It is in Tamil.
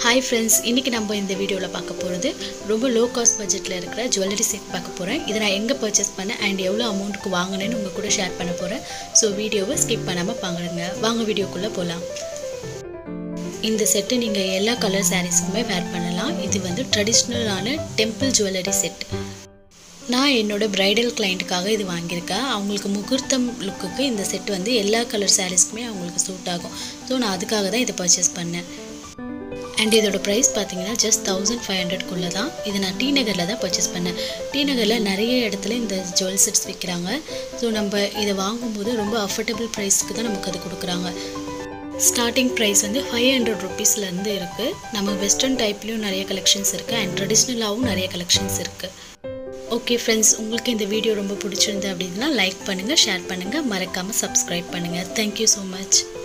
ஹாய் ஃப்ரெண்ட்ஸ் இன்றைக்கி நம்ம இந்த வீடியோவில் பார்க்க போகிறது ரொம்ப லோ காஸ்ட் பட்ஜெட்டில் இருக்கிற ஜுவல்லரி செட் பார்க்க போகிறேன் இதை நான் எங்கே பர்ச்சேஸ் பண்ணேன் அண்ட் எவ்வளோ அமௌண்ட்டுக்கு வாங்கினேன்னு உங்கள் கூட ஷேர் பண்ண போகிறேன் ஸோ வீடியோவை ஸ்கிப் பண்ணாமல் பாருங்க வாங்க வீடியோக்குள்ளே போகலாம் இந்த செட்டு நீங்கள் எல்லா கலர் சாரீஸுக்குமே வேர் பண்ணலாம் இது வந்து ட்ரெடிஷ்னலான டெம்பிள் ஜுவல்லரி செட் நான் என்னோட பிரைடல் கிளைண்ட்டுக்காக இது வாங்கியிருக்கேன் அவங்களுக்கு முகூர்த்தம் லுக்குக்கு இந்த செட் வந்து எல்லா கலர் சாரீஸ்க்குமே அவங்களுக்கு சூட் ஆகும் ஸோ நான் அதுக்காக தான் இதை பர்ச்சேஸ் பண்ணேன் அண்ட் இதோட ப்ரைஸ் பார்த்தீங்கன்னா ஜஸ்ட் தௌசண்ட் ஃபைவ் ஹண்ட்ரட்குள்ளே தான் இதை நான் டி நகரில் தான் பர்ச்சேஸ் பண்ணேன் டி நகரில் நிறைய இடத்துல இந்த ஜுவல் செட்ஸ் விற்கிறாங்க ஸோ நம்ம இதை வாங்கும்போது ரொம்ப அஃபோர்டபுள் ப்ரைஸ்க்கு தான் நமக்கு அது கொடுக்குறாங்க ஸ்டார்டிங் ப்ரைஸ் வந்து ஃபைவ் ஹண்ட்ரட் ருபீஸ்லேருந்து இருக்குது நம்ம வெஸ்டர்ன் டைப்லேயும் நிறைய கலெக்ஷன்ஸ் இருக்குது அண்ட் ட்ரெடிஷ்னலாகவும் நிறைய கலெக்ஷன்ஸ் இருக்குது ஓகே ஃப்ரெண்ட்ஸ் உங்களுக்கு இந்த வீடியோ ரொம்ப பிடிச்சிருந்து அப்படின்னா லைக் பண்ணுங்கள் ஷேர் பண்ணுங்கள் மறக்காமல் சப்ஸ்கிரைப் பண்ணுங்கள் தேங்க்யூ ஸோ மச்